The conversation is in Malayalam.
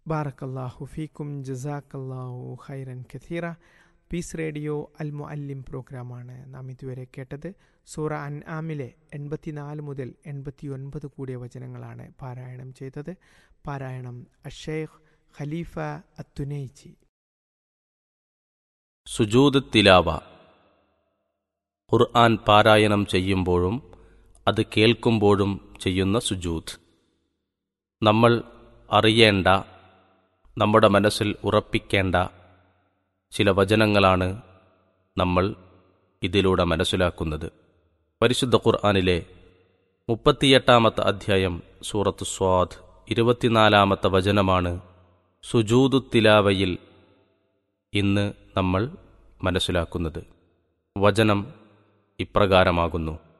ബാറക്കല്ലാഹു ഫീക്കും ജസാക്കല്ലാഹു ഖൈറൻ കഥീറ പീസ് റേഡിയോ അൽ മുഅല്ലിം പ്രോഗ്രാമാണ് നാം ഇതുവരെ കേട്ടത് സൂറ അൻ ആമിലെ എൺപത്തിനാല് മുതൽ എൺപത്തിയൊൻപത് കൂടിയ വചനങ്ങളാണ് പാരായണം ചെയ്തത് പാരായണം അഷേഖ് ഖലീഫ അത്തുനൈച്ചി സുജൂദ് തിലാവ ഖുർആൻ പാരായണം ചെയ്യുമ്പോഴും അത് കേൾക്കുമ്പോഴും ചെയ്യുന്ന സുജൂദ് നമ്മൾ അറിയേണ്ട നമ്മുടെ മനസ്സിൽ ഉറപ്പിക്കേണ്ട ചില വചനങ്ങളാണ് നമ്മൾ ഇതിലൂടെ മനസ്സിലാക്കുന്നത് പരിശുദ്ധ ഖുർആനിലെ മുപ്പത്തിയെട്ടാമത്തെ അധ്യായം സൂറത്ത് സ്വാദ് ഇരുപത്തിനാലാമത്തെ വചനമാണ് സുജൂദു തിലാവയിൽ ഇന്ന് നമ്മൾ മനസ്സിലാക്കുന്നത് വചനം ഇപ്രകാരമാകുന്നു